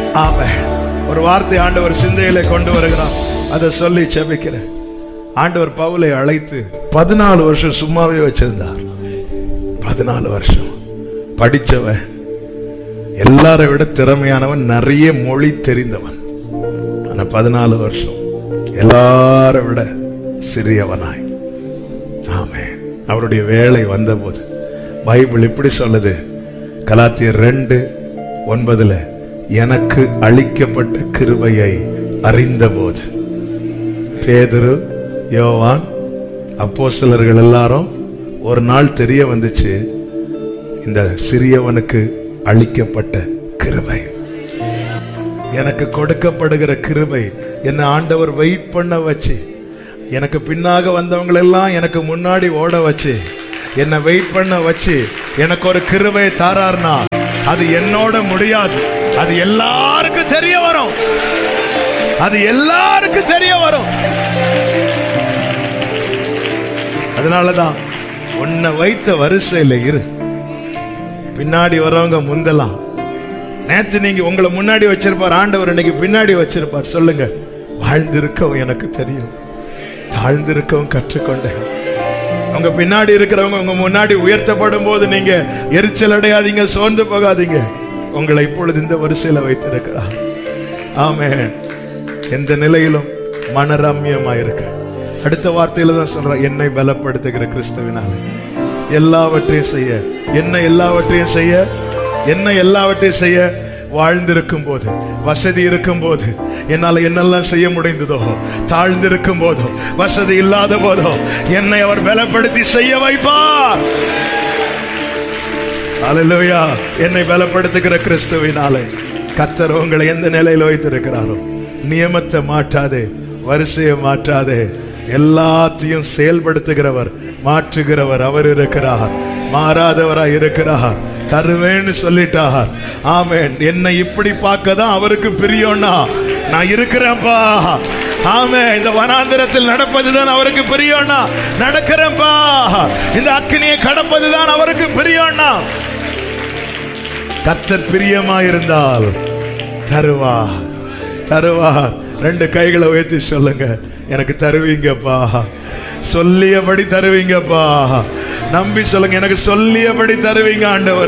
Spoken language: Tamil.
ஆமென் ஒரு வார்த்தை ஆண்டவர் சிந்தையில கொண்டு வருகிறார் அதை சொல்லி செபிக்கிறேன் ஆண்டவர் பவுலை அழைத்து பதினாலு வருஷம் சும்மாவே வச்சிருந்தார் பதினாலு வருஷம் படிச்சவன் எல்லாரை விட திறமையானவன் நிறைய மொழி தெரிந்தவன் ஆனா பதினாலு வருஷம் எல்லாரை விட சிறியவனாய் ஆமே அவருடைய வேலை வந்தபோது பைபிள் இப்படி சொல்லுது கலாத்தியர் ரெண்டு ஒன்பதுல எனக்கு அளிக்கப்பட்ட கிருபையை அறிந்தபோது பேதுரு யோவான் அப்போஸ்தலர்கள் எல்லாரும் ஒரு நாள் தெரிய வந்துச்சு இந்த சிறியவனுக்கு அளிக்கப்பட்ட கிருபை எனக்கு கொடுக்கப்படுகிற கிருபை என்ன ஆண்டவர் வெயிட் பண்ண வச்சு எனக்கு பின்னாக வந்தவங்களெல்லாம் எனக்கு முன்னாடி ஓட வச்சு என்னை வெயிட் பண்ண வச்சு எனக்கு ஒரு கிருபை தாரார்னா அது என்னோட முடியாது அது எல்லாருக்கும் தெரிய வரும் அது எல்லாருக்கும் தெரிய வரும் அதனாலதான் உன்னை வைத்த வரிசையில இரு பின்னாடி வரவங்க முந்தலாம் நேத்து நீங்க உங்களை முன்னாடி வச்சிருப்பார் ஆண்டவர் இன்னைக்கு பின்னாடி வச்சிருப்பார் சொல்லுங்க வாழ்ந்திருக்கவும் எனக்கு தெரியும் தாழ்ந்திருக்கவும் கற்றுக்கொண்டேன் உங்க பின்னாடி இருக்கிறவங்க உங்க முன்னாடி உயர்த்தப்படும் போது நீங்க எரிச்சல் அடையாதீங்க சோர்ந்து போகாதீங்க உங்களை இப்பொழுது இந்த வரிசையில வைத்திருக்கிறார் ஆமே எந்த நிலையிலும் மனரம்யமாயிருக்க அடுத்த வார்த்தையில தான் சொல்றேன் என்னை பலப்படுத்துகிற கிறிஸ்துவினால எல்லாவற்றையும் செய்ய என்ன எல்லாவற்றையும் செய்ய என்ன எல்லாவற்றையும் செய்ய வாழ்ந்திருக்கும் போது வசதி இருக்கும் போது என்னால என்னெல்லாம் செய்ய முடிந்ததோ தாழ்ந்திருக்கும் போதோ வசதி இல்லாத போதோ என்னை அவர் பலப்படுத்தி செய்ய வைப்பார் அல்லேலூயா என்னை பலப்படுத்துகிற கிறிஸ்துவினாலே கத்தர் உங்களை எந்த நிலையில் வைத்திருக்கிறாரோ நியமத்தை மாற்றாதே வரிசையை மாற்றாதே எல்லாத்தையும் செயல்படுத்துகிறவர் மாற்றுகிறவர் அவர் இருக்கிறார் மாறாதவராய் இருக்கிறார் தருவேன்னு சொல்லிட்டார் ஆமென் என்னை இப்படி பார்க்க தான் அவருக்கு பிரியம்னா நான் இருக்கிறேன்ப்பா ஆமே இந்த வனாந்திரத்தில் நடப்பதுதான் அவருக்கு பிரியம்னா நடக்கிறேன்ப்பா இந்த அக்கினியை கடப்பதுதான் அவருக்கு பிரியம்னா கர்த்தர் பிரியமாயிருந்தால் தருவார் தருவார் ரெண்டு கைகளை உயர்த்தி சொல்லுங்க எனக்கு தருவீங்கப்பா சொல்லியபடி தருவீங்கப்பா நம்பி சொல்லுங்க எனக்கு சொல்லியபடி தருவீங்க ஆண்டவர்